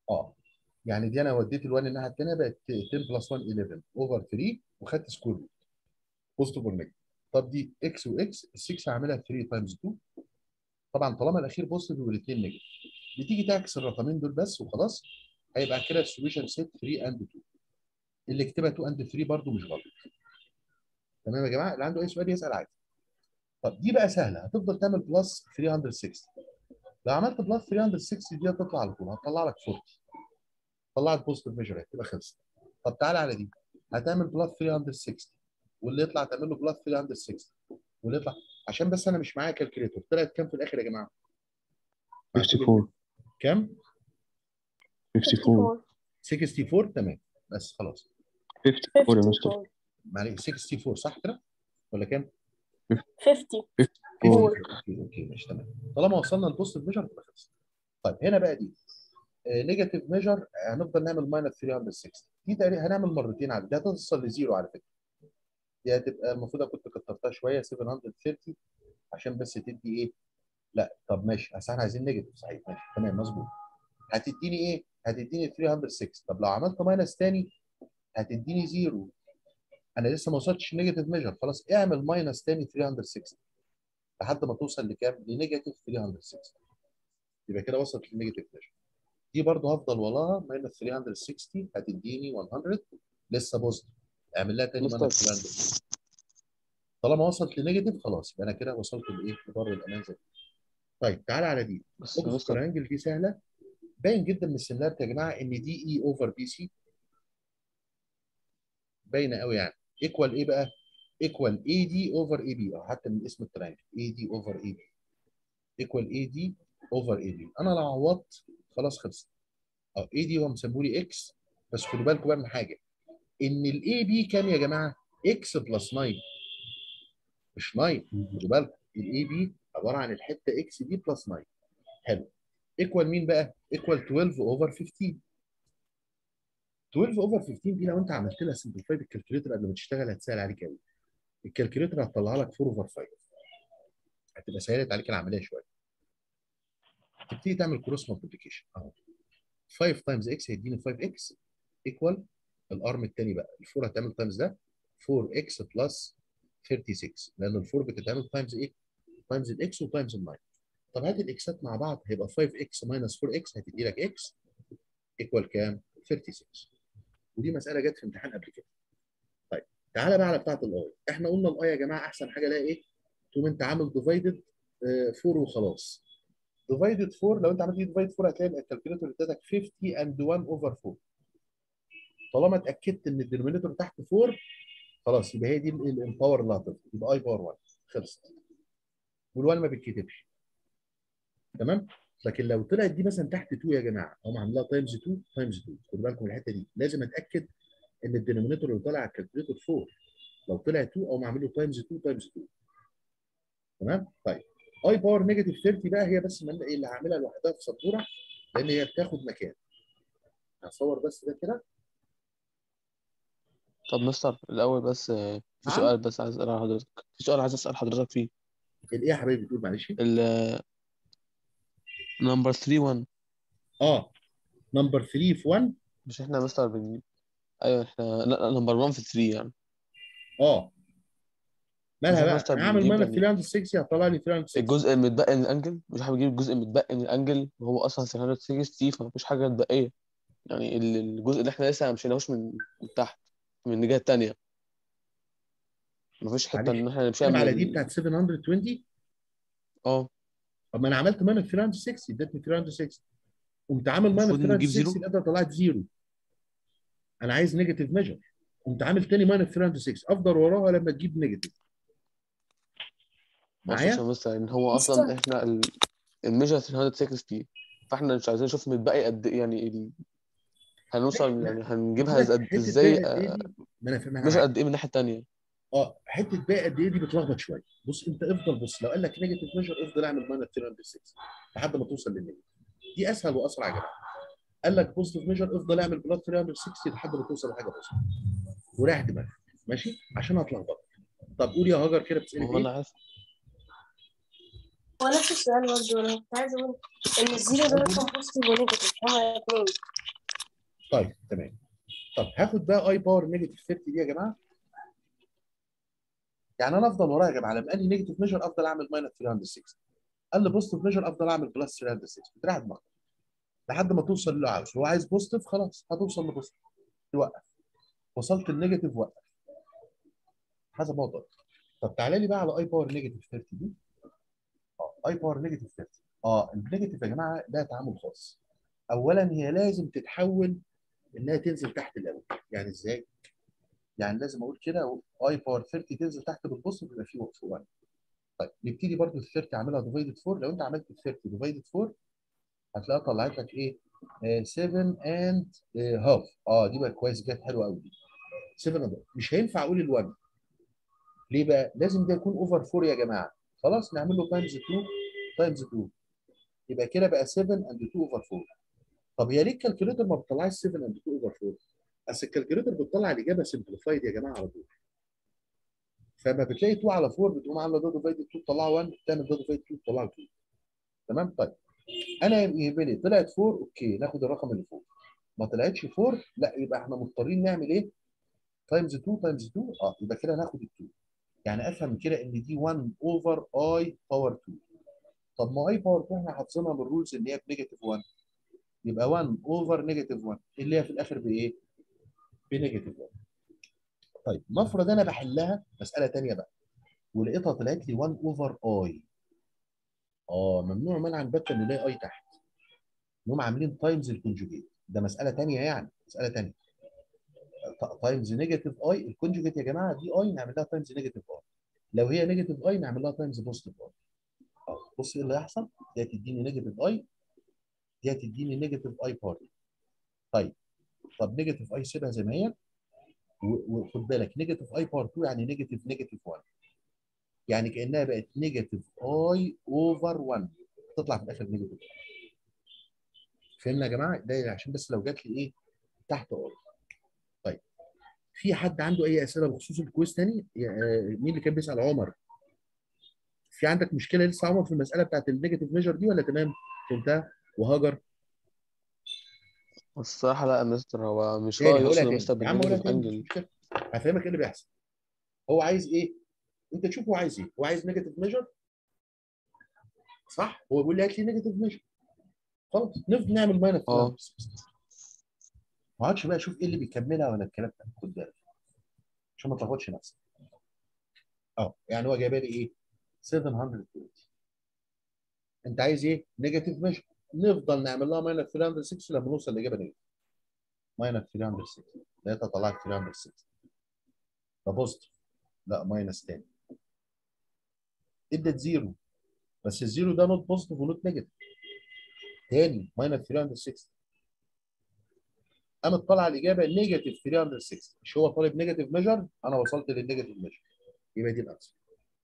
اه يعني دي انا وديت ال1 الناحيه الثانيه بقت 10 بلس 1 11 اوفر 3 وخدت سكور روت بوزيتيف ونيجاتيف طب دي اكس واكس ال 6 هعملها 3 تايمز 2 طبعا طالما الاخير بوزيتيف والاثنين نيجاتيف بتيجي تعكس الرقمين دول بس وخلاص هيبقى كده السوليوشن سيت 3 اند 2 اللي كتبها 2 اند 3 برضه مش غلط تمام يا جماعه اللي عنده اي سؤال يسال عادي طب دي بقى سهله هتفضل تعمل بلس 360 لو عملت بلس 360 دي هتطلع على طول هتطلع لك 40 طلعت بوزيتيف ميجر هتبقى خلصت طب تعالى على دي هتعمل بلس 360 واللي يطلع تعمل له بلس 360 واللي يطلع عشان بس انا مش معايا كالكوليتور طلعت كام في الاخر يا جماعه؟ 54 كام؟ 54 64 تمام بس خلاص 54 يا مستر 54 معلش 64 صح كده؟ ولا كام؟ 50 اوكي اوكي ماشي تمام طالما وصلنا للبوزيتيف ميجر تبقى خلصت طيب هنا بقى دي نيجاتيف ميجر هنفضل نعمل ماينس 360 دي تقريبا هنعمل مرتين عادي دي هتوصل لزيرو على فكره دي هتبقى المفروض كنت كترتها شويه 730 عشان بس تدي ايه لا طب ماشي اصل احنا عايزين نيجاتيف صحيح ماشي تمام مظبوط هتديني ايه هتديني 306 طب لو عملت ماينس تاني هتديني زيرو انا لسه ما وصلتش نيجاتيف ميجر خلاص اعمل ماينس تاني 360 لحد ما توصل لكام لنيجاتيف 360 يبقى كده وصلت للنيجاتيف ميجر دي برضه هفضل وراها ماينس 360 هتديني 100 لسه بوزيتيف اعمل لها تاني مستر. ماينس 300 طالما وصلت لنيجاتيف خلاص يبقى انا كده وصلت لايه لبر الامان زي طيب تعالى على دي بس يا اوبس مستر ترينجل دي سهله باين جدا من السيميلاريتي يا جماعه ان دي اي اوفر بي سي باينه قوي يعني ايكوال ايه بقى؟ ايكوال اي دي اوفر اي بي او حتى من اسم الترينجل اي دي اوفر اي بي ايكوال اي دي اوفر اي بي انا لو عوضت خلاص خلصت اه اي دي هو مسموه لي اكس بس خدوا بالكم بقى من حاجه ان الاي بي كام يا جماعه؟ اكس بلس 9 مش 9 خدوا بالكم الاي بي عباره عن الحته اكس دي بلس 9 حلو ايكوال مين بقى؟ ايكوال 12 اوفر 15 12 اوفر 15 دي لو انت عملت لها سمبليفاي بالكالكوليتر قبل ما تشتغل هتسهل عليك قوي الكالكوليتر هتطلع لك 4 اوفر 5 هتبقى سهلت عليك العمليه شويه تبتدي تعمل كروس مالتيبيكيشن اهو 5 تايمز اكس هيديني 5 اكس ايكوال الارم الثاني بقى ال4 هتعمل تايمز ده 4 اكس بلس 36 لان ال4 بتتعمل تايمز ايه؟ تايمز الاكس وتايمز ال9 طب هات الاكسات مع بعض هيبقى 5 اكس ماينس 4 اكس هتدي لك اكس ايكوال كام؟ 36 ودي مساله جت في امتحان قبل كده طيب تعالى بقى على بتاعه الاي احنا قلنا الاي يا جماعه احسن حاجه لها ايه؟ تقوم انت عامل ديفايدد 4 وخلاص ديفايدد 4 لو انت عملت ديفايد 4 هتلاقي الكالكوليتر ادتك 50 اند 1 اوفر 4 طالما اتاكدت ان الدينومينيتور تحت 4 خلاص يبقى هي دي ال- ال- الباور اللي هتفضل يبقى اي باور 1 خلصت وال1 ما بيتكتبش تمام لكن لو طلعت دي مثلا تحت 2 يا جماعه هم عاملاها تايمز 2 تايمز 2 خدوا بالكم من الحته دي لازم اتاكد ان الدينومينيتور اللي طالع على الكالكوليتور 4 لو طلع 2 او عامل له تايمز 2 تايمز 2 تمام طيب اي باور نيجاتيف 30 بقى هي بس من اللي هعملها لوحدها في سبوره لان هي بتاخد مكان هصور بس ده كده طب مستر الأول بس آه، في نعم. سؤال بس عايز أسأله حضرتك في سؤال عايز أسأل حضرتك فيه الايه يا حبيبي بتقول معلش ال نمبر 3 1 اه نمبر 3 في 1 مش احنا يا مستر بنجيب أيوه احنا لا نمبر 1 في 3 يعني اه مالها مش بقى مستر هعمل بنجيب ماينس ال- 360 هطلع لي 360 الجزء المتبقي من الأنجل مش احنا بنجيب الجزء المتبقي من الأنجل وهو أصلا 360 فمفيش حاجة متبقية يعني ال- الجزء اللي احنا لسه ما مشيناهوش من من تحت من الناحية التانية مفيش حتة معلش إن احنا نمشيها بتكلم من على دي ال... بتاعت 720 اه طب ما انا عملت ماينس 360 ادتني 360 قمت عامل ماينس المفروض نجيب 360 زيرو؟ لقيتها طلعت زيرو انا عايز نيجاتيف ميجر قمت عامل تاني ماينس 360 افضل وراها لما تجيب نيجاتيف ما معايا؟ اقصدش يا مستر ان هو اصلا احنا ال- الميجر 360 فاحنا مش عايزين نشوف متبقي قد ايه يعني ال... هنوصل يعني هنجيبها حتة قد ازاي باقي قد إيه آه، دي؟ ما انا فاهم ميجر قد ايه من الناحية التانية اه حته باقي قد ايه دي بتلخبط شويه بص انت افضل بص لو قال لك نيجاتيف ميجر افضل اعمل ماينس 360 لحد ما توصل للنيجاتيف دي اسهل واسرع يا جماعه قال لك بوزيتيف ميجر افضل اعمل بلس 360 لحد ما توصل لحاجه بسيطه وريح دماغك ماشي عشان هتلخبط طب قول يا هاجر كده بتسالي هو انا ايه؟ عارف هو نفس السؤال برضه انا كنت عايز اقول ان الزيرو ده رقم بوزيتيف ونيجاتيف هما الاثنين طيب تمام طب هاخد بقى اي باور نيجاتيف 30 دي يا جماعه يعني انا افضل ورايا يا جماعه لما قال لي نيجاتيف ميجر افضل اعمل ماينس 360 قال لي بوزيتيف ميجر افضل اعمل بلس 360 بتريح دماغك لحد ما توصل اللي عاوزه هو عايز بوزيتيف خلاص هتوصل لبوزيتيف توقف وصلت النيجاتيف وقف حسب ما هو طب تعالى لي بقى على اي باور نيجاتيف 30 دي اه اي باور نيجاتيف 30 اه النيجاتيف يا جماعه لها تعامل خاص اولا هي لازم تتحول انها تنزل تحت الاول يعني ازاي؟ يعني لازم اقول كده اي باور 30 تنزل تحت بالبوست يبقى في وقف 1 طيب نبتدي برضو ال 30 اعملها ديفايدد 4 لو انت عملت ال 30 ديفايدد 4 هتلاقيها طلعت لك ايه؟ 7 اند هاف اه دي بقى كويس جت حلوه قوي دي 7 اند مش هينفع اقول ال1 ليه بقى؟ لازم ده يكون اوفر 4 يا جماعه خلاص نعمل له تايمز 2 تايمز 2 يبقى كده بقى 7 اند 2 اوفر 4 طب هي ليه الكالكوليتر ما بتطلعش 7 اند 2 اوفر 4 اصل الكالكوليتر بتطلع الاجابه سمبليفايد يا جماعه على طول فما بتلاقي 2 على 4 بتقوم عامله ده ديفايد 2 تطلعها 1 تعمل ده ديفايد 2 تطلعها 2 تمام طيب انا يهمني طلعت 4 اوكي ناخد الرقم اللي فوق ما طلعتش 4 لا يبقى احنا مضطرين نعمل ايه تايمز 2 تايمز 2 اه يبقى كده ناخد ال 2 يعني افهم كده ان دي 1 اوفر اي باور 2 طب ما اي باور 2 احنا حافظينها من الرولز ان هي بنيجاتيف 1 يبقى 1 اوفر نيجاتيف 1 اللي هي في الاخر بايه؟ بنيجاتيف 1 طيب نفرض انا بحلها مساله ثانيه بقى ولقيتها طلعت لي 1 اوفر اي اه ممنوع منعا باتا ان الاقي اي تحت انهم عاملين تايمز الكونجوجيت ده مساله ثانيه يعني مساله ثانيه تايمز نيجاتيف اي الكونجوجيت يا جماعه دي اي نعمل لها تايمز نيجاتيف اي لو هي نيجاتيف اي نعمل لها تايمز بوزيتيف اي اه بص ايه اللي هيحصل دي هتديني نيجاتيف اي دي هتديني نيجاتيف اي بار طيب طب نيجاتيف اي سيبها زي ما هي وخد بالك نيجاتيف اي بار 2 يعني نيجاتيف نيجاتيف 1 يعني كانها بقت نيجاتيف اي اوفر 1 تطلع في الاخر نيجاتيف فهمنا يا جماعه ده عشان بس لو جات لي ايه تحت اي طيب في حد عنده اي اسئله بخصوص الكويز تاني مين اللي كان بيسال عمر في عندك مشكله لسه عمر في المساله بتاعت النيجاتيف ميجر دي ولا تمام فهمتها وهاجر الصراحة لا يا مستر هو مش تاني هو هقولها يقصد تاني مستر يا عم هقولها بالنيجاتيف تاني مش انجل مشكله هفهمك ايه اللي بيحصل هو عايز ايه؟ انت تشوف هو عايز ايه؟ هو عايز نيجاتيف ميجر صح؟ هو بيقول لي هات لي نيجاتيف ميجر خلاص نفضل نعمل ماينس اه ما اقعدش بقى اشوف ايه اللي بيكملها ولا الكلام ده خد بالك عشان ما تلخبطش نفسك اه يعني هو جايبه لي ايه؟ 720 انت عايز ايه؟ نيجاتيف ميجر نفضل نعمل لها ماينس 360 لما نوصل لاجابه نيجاتيف ماينس 360 لقيتها طلعت 360 ده بوزيتيف لا ماينس تاني ادت زيرو بس الزيرو ده نوت بوزيتيف ونوت نيجاتيف تاني ماينس 360 قامت طالعه الاجابه نيجاتيف 360 مش هو طالب نيجاتيف ميجر انا وصلت للنيجاتيف ميجر يبقى دي الانسر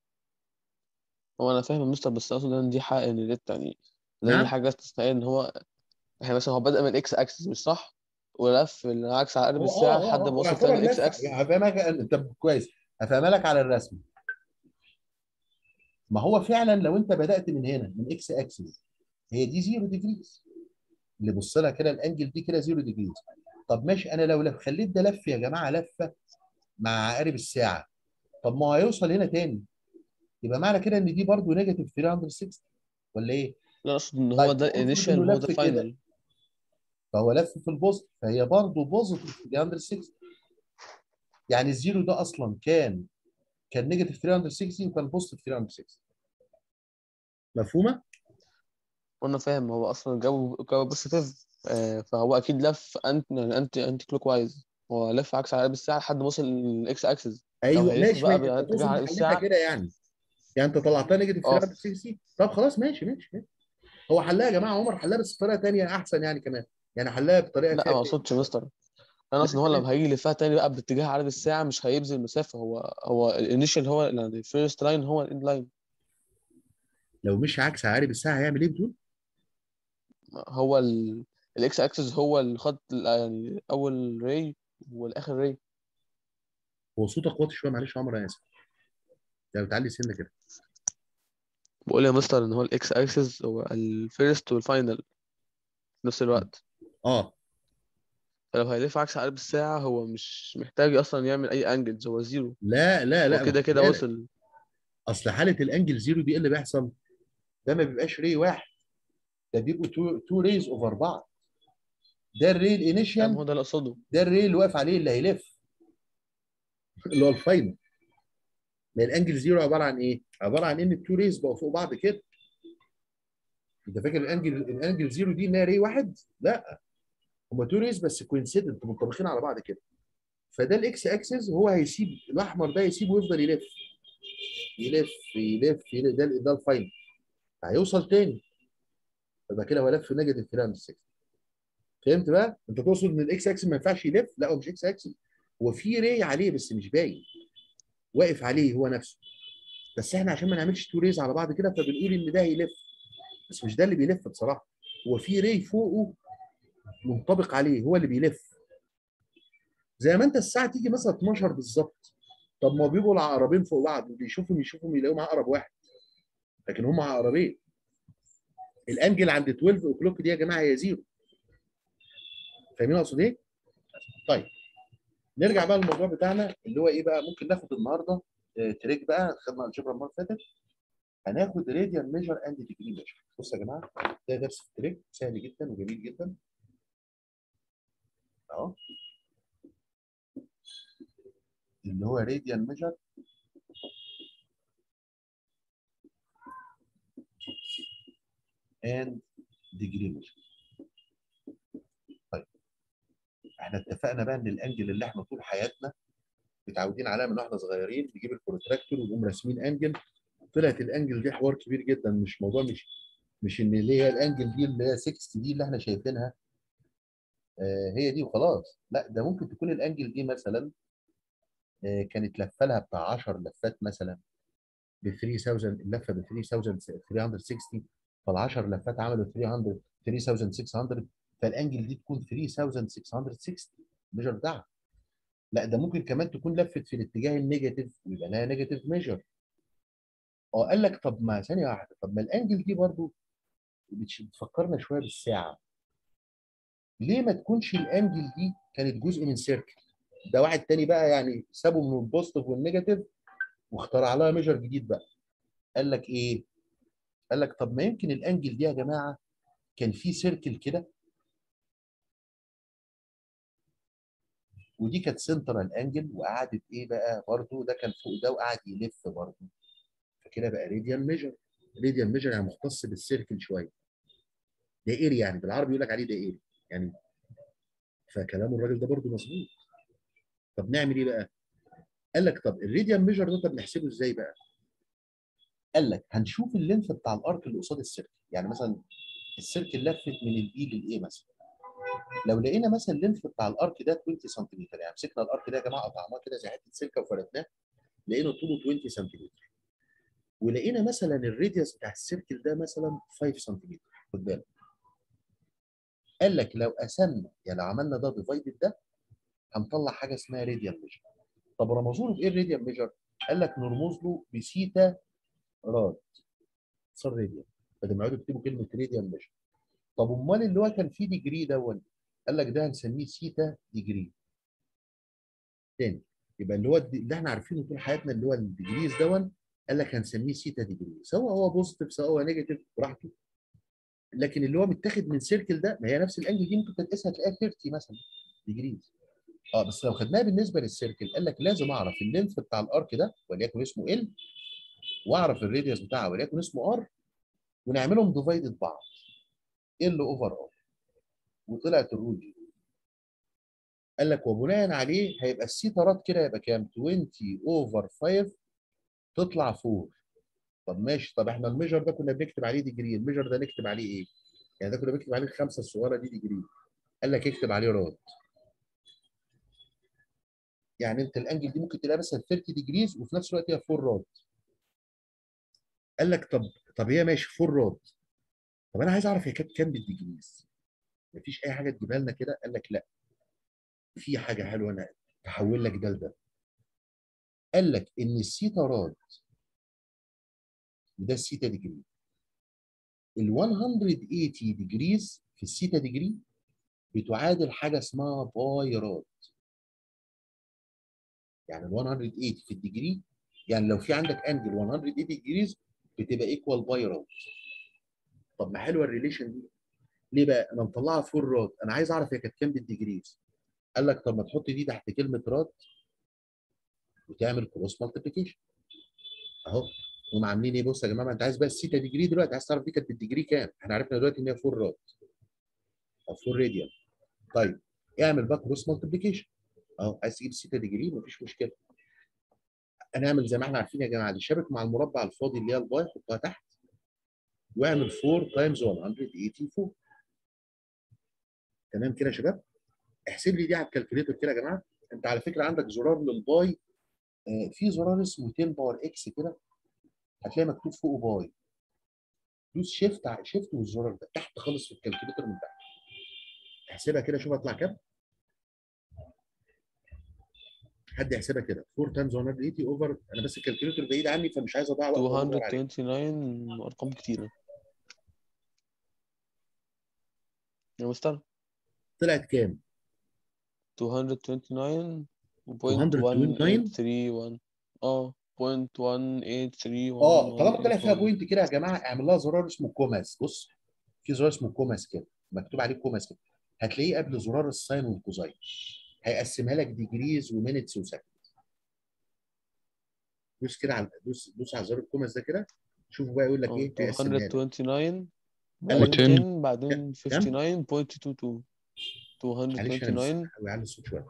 هو انا فاهم يا مستر بس اقصد ان دي حق ان ديت يعني زي نعم. دي حاجة استثنائية ان هو احنا مثلا هو بدأ من الاكس اكسس مش صح؟ ولف العكس على قلب هو الساعة لحد ما وصل تاني الاكس اكسس يعني هفهمك طب كويس هفهمها لك على الرسم ما هو فعلا لو انت بدات من هنا من اكس اكسس هي دي زيرو ديجريز اللي بص لها كده الانجل دي كده زيرو ديجريز طب ماشي انا لو لف خليت ده لف يا جماعه لفه مع عقارب الساعه طب ما هو هيوصل هنا تاني يبقى معنى كده ان دي برضه نيجاتيف 360 ولا ايه؟ لا اقصد ان هو طيب، ده افرض الانيشال إنه وهو لف ده كده. فاينل فهو لف في البوزيتيف فهي برضه بوزيتيف 360 يعني الزيرو ده اصلا كان كان نيجاتيف 360 وكان بوزيتيف 360 مفهومه؟ وانا فاهم هو اصلا جابه جابه بوزيتيف آه فهو اكيد لف انت يعني انت انت كلوك وايز هو لف عكس على قلب الساعة لحد ما وصل للاكس اكسس ايوه هيلف ماشي بقى ماشي انت باتجاه تقصد عقارب حلتها الساعة كده يعني يعني انت طلعتها نيجاتيف اه 360 طب خلاص ماشي ماشي ماشي هو حلها يا جماعه عمر حلها بس بطريقه ثانيه احسن يعني كمان يعني حلها بطريقه لا فيها ما تاني. اقصدش مستر انا لا اصلا هو تمام لما هيجي يلفها تاني بقى باتجاه عقارب الساعة مش هيبذل المسافة هو هو الانيشال هو يعني الفيرست لاين هو الاند لاين لو مشي عكس عقارب الساعه هيعمل ايه بتقول؟ هو ال الاكس اكسس هو الخط ال- يعني اول ري والاخر ري هو صوتك واطي شويه معلش يا عمر انا اسف لو تعلي سنه كده بقول يا مستر ان هو الاكس اكسس هو الفيرست والفاينل في نفس الوقت اه فلو هيلف عكس عقارب الساعة هو مش محتاج أصلا يعمل أي أنجلز هو زيرو لا لا لا هو كده كده خد بالك. وصل اصل حاله الانجل زيرو دي ايه اللي بيحصل؟ ده ما بيبقاش ري واحد ده بيبقوا تو, تو ريز اوفر بعض ده الري فاهم هو الانيشال ده اللي أقصده ده الري اللي واقف عليه اللي هيلف اللي هو الفاينل ما الانجل زيرو عباره عن ايه؟ عباره عن ان التو ريز بقوا فوق بعض كده انت فاكر الانجل الانجل زيرو دي انها ري واحد؟ لا هما تو ريز بس كوينسيدنت منطبقين على بعض كده فده الاكس اكسس هو هيسيب الاحمر ده يسيبه ويفضل يلف يلف يلف, يلف ده ده الفاينل هيوصل تاني يبقى كده هو لف نيجاتيف 360 فهمت بقى؟ انت تقصد ان الاكس اكسس ما ينفعش يلف؟ لا هو مش اكس اكسس هو في ري عليه بس مش باين واقف عليه هو نفسه بس احنا عشان ما نعملش تو ريز على بعض كده فبنقول ان ده هيلف بس مش ده اللي بيلف بصراحه هو في ري فوقه منطبق عليه هو اللي بيلف زي ما انت الساعه تيجي مثلا 12 بالظبط طب ما بيبقوا العقربين فوق بعض بيشوفهم يشوفهم يلاقوهم عقرب واحد لكن هم عقربين الانجل عند 12 اوكلوك دي يا جماعه هي زيرو فاهمين اقصد ايه؟ طيب نرجع بقى للموضوع بتاعنا اللي هو ايه بقى ممكن ناخد النهارده آه، تريك بقى خدنا الجبر المره اللي فاتت هناخد راديان ميجر اند ديجري ميجر بصوا يا جماعه ده درس في التريك سهل جدا وجميل جدا اهو اللي هو راديان ميجر and degree measure. طيب احنا اتفقنا بقى ان الانجل اللي احنا طول حياتنا متعودين عليها من واحنا صغيرين نجيب البروتراكتور ونقوم راسمين انجل طلعت الانجل دي حوار كبير جدا مش موضوع مش مش ان اللي هي الانجل دي اللي هي 60 دي اللي احنا شايفينها آه هي دي وخلاص لا ده ممكن تكون الانجل دي مثلا آه كانت لفه لها بتاع 10 لفات مثلا ب 3000 اللفه ب 3360 فال 10 لفات عملوا 300 3600 فالانجل دي تكون 3660 الميجر بتاعها لا ده ممكن كمان تكون لفت في الاتجاه النيجاتيف ويبقى لها نيجاتيف ميجر اه قال لك طب ما ثانيه واحده طب ما الانجل دي برضو بتش- بتفكرنا شويه بالساعه ليه ما تكونش الانجل دي كانت جزء من سيركل ده واحد تاني بقى يعني سابه من البوزيتيف والنيجاتيف واخترع لها ميجر جديد بقى قال لك ايه قال لك طب ما يمكن الانجل دي يا جماعه كان في سيركل كده ودي كانت سنترال انجل وقعدت ايه بقى برضو ده كان فوق ده وقعد يلف برضو فكده بقى راديان ميجر راديان ميجر يعني مختص بالسيركل شويه دائري يعني بالعربي يقول لك عليه دائري يعني فكلام الراجل ده برضو مظبوط طب نعمل ايه بقى؟ قال لك طب الراديان ميجر ده طب نحسبه ازاي بقى؟ قال لك هنشوف اللينث بتاع الارك اللي قصاد السيركل يعني مثلا السيركل لفت من الاي للايه مثلا لو لقينا مثلا اللينث بتاع الارك ده 20 سنتيمتر يعني مسكنا الارك ده يا جماعه قطعناه كده زي حته سلكه وفردناه لقينا طوله 20 سنتيمتر ولقينا مثلا الراديوس بتاع السيركل ده مثلا 5 سنتيمتر خد بالك قال لك لو قسمنا يعني لو عملنا ده ديفايدد ده هنطلع حاجه اسمها راديان ميجر طب رمزوا له بايه الراديان ميجر؟ قال لك نرمز له بسيتا راد صار راديان بدل ما يقعدوا يكتبوا كلمه راديان ميجر طب امال اللي هو كان فيه ديجري دون قال لك ده هنسميه سيتا ديجري تاني يبقى اللي هو الد- اللي احنا عارفينه طول حياتنا اللي هو الديجريز دون قال لك هنسميه سيتا ديجري سواء هو بوزيتيف سواء هو نيجاتيف براحته لكن اللي هو متاخد من سيركل ده ما هي نفس الانجل دي ممكن تقيسها تلاقيها 30 مثلا ديجريز اه بس لو خدناها بالنسبه للسيركل قال لك لازم اعرف اللينث بتاع الارك ده وليكن اسمه ال واعرف الراديوس بتاعه وليكن اسمه ار ونعملهم ديفايدد بعض ال اوفر ار وطلعت الرول دي قال لك وبناء عليه هيبقى السيتارات كده يبقى كام 20 اوفر 5 تطلع 4 طب ماشي طب احنا الميجر ده كنا بنكتب عليه ديجري الميجر ده نكتب عليه ايه يعني ده كنا بنكتب عليه الخمسه الصغيره دي ديجري قال لك اكتب عليه راد يعني انت الانجل دي ممكن تلاقيها مثلا 30 ديجريز وفي نفس الوقت هي 4 راد قال لك طب طب هي ماشي 4 راد طب انا عايز اعرف هي كانت كام بالديجريز مفيش اي حاجه تجيبها لنا كده قال لك لا في حاجه حلوه انا تحول لك ده لده قال لك ان السيتا راد وده السيتا ديجري ال 180 ديجريز في السيتا ديجري بتعادل حاجه اسمها باي راد يعني ال 180 في الديجري يعني لو في عندك انجل 180 ديجريز بتبقى ايكوال باي راد طب ما حلوه الريليشن دي ليه بقى؟ انا مطلعها فور راد انا عايز اعرف هي كانت كام بالديجريز قال لك طب ما تحط دي تحت كلمه راد وتعمل كروس مالتيبيكيشن اهو هم عاملين ايه بص يا جماعه انت عايز بقى السيتا ديجري دلوقتي عايز تعرف دي كانت بالديجري كام احنا عرفنا دلوقتي ان هي 4 راد او 4 راديان طيب اعمل بقى كروس مالتيبيكيشن اهو عايز تجيب السيتا ديجري مفيش مشكله هنعمل زي ما احنا عارفين يا جماعه دي شابك مع المربع الفاضي اللي هي الباي حطها تحت واعمل 4 تايمز 184 تمام كده يا شباب احسب لي دي على الكالكوليتر كده يا جماعه انت على فكره عندك زرار للباي آه، في زرار اسمه 10 باور اكس كده هتلاقي مكتوب فوقه باي دوس شيفت شيفت والزرار ده تحت خالص في الكالكوليتر من تحت احسبها كده شوف هتطلع كام حد يحسبها كده 4 تايمز 180 اوفر انا بس الكالكوليتر بعيد عني فمش عايز اضيع وقت وأدور عليه. 229 ارقام كتيره يا مستر طلعت كام 229 229 .1831 اه 0.1831 اه طالما طلع فيها بوينت كده يا جماعه اعمل لها زرار اسمه كوماس بص في زرار اسمه كوماس كده مكتوب عليه كوماس كده هتلاقيه قبل زرار الساين والكوزاين هيقسمها لك ديجريز ومينتس وسكند دوس كده على دوس دوس على زرار الكوماس ده كده شوف بقى يقول لك ايه هيقسمها لك 229 قال لك بعدين كام؟ 10 بعدين كام؟ 59.22 معلش انا 229 بس هعلي الصوت شويه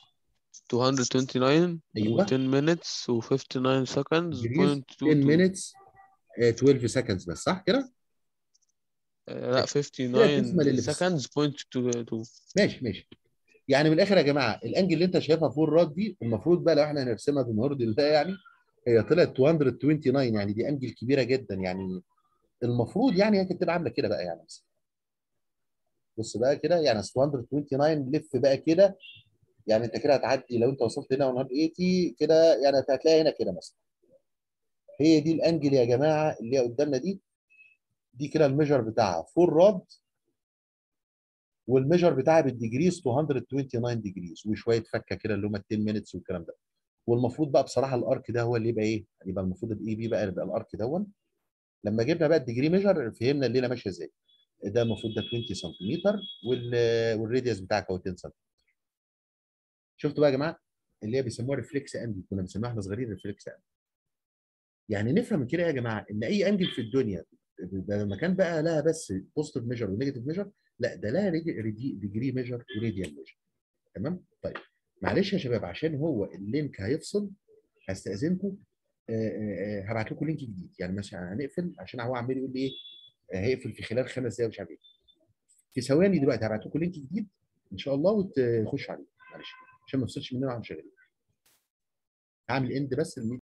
229 أيوة. و10 minutes و59 seconds ديجريز 10 .22 مينتس 12 سكندز بس صح كده؟ آه، لا الديسمال اللي 59 في seconds .22 ماشي ماشي يعني من الاخر يا جماعه الانجل اللي انت شايفها فوق الراد دي المفروض بقى لو احنا هنرسمها بمهرد الله يعني هي طلعت 229 يعني دي انجل كبيره جدا يعني المفروض يعني هي كانت تبقى عامله كده بقى يعني مثلا بص بقى كده يعني أصل 229 لف بقى كده يعني انت كده هتعدي لو انت وصلت هنا 180 كده يعني هتلاقي هنا كده مثلا هي دي الانجل يا جماعه اللي هي قدامنا دي دي كده الميجر بتاعها 4 راد والميجر بتاعها بالديجريز 229 ديجريز وشويه فكه كده اللي هم 10 مينتس والكلام ده والمفروض بقى بصراحه الارك ده هو اللي يبقى ايه؟ يبقى المفروض الاي بي بقى يبقى الارك دون لما جبنا بقى الديجري ميجر فهمنا الليله ماشيه ازاي ده المفروض ده 20 سنتيمتر والراديوس بتاعك هو 10 سنتيمتر شفتوا بقى يا جماعه اللي هي بيسموها ريفلكس انجل كنا بنسميها احنا صغيرين ريفلكس انجل يعني نفهم من كده يا جماعه ان اي انجل في الدنيا ده لما كان بقى لها بس بوزيتيف ميجر ونيجاتيف ميجر لا ده لها ديجري ميجر وراديال ميجر تمام طيب معلش يا شباب عشان هو اللينك هيفصل هستاذنكم آه، آه، آه، هبعت لكم لينك جديد يعني مثلا هنقفل عشان هو عمال يقول لي ايه آه، هيقفل في خلال خمس دقايق مش عارف ايه في ثواني دلوقتي هبعت لكم لينك جديد ان شاء الله وتخش عليه معلش عشان ما تفصلش مننا واحنا شغالين هعمل اند بس الميت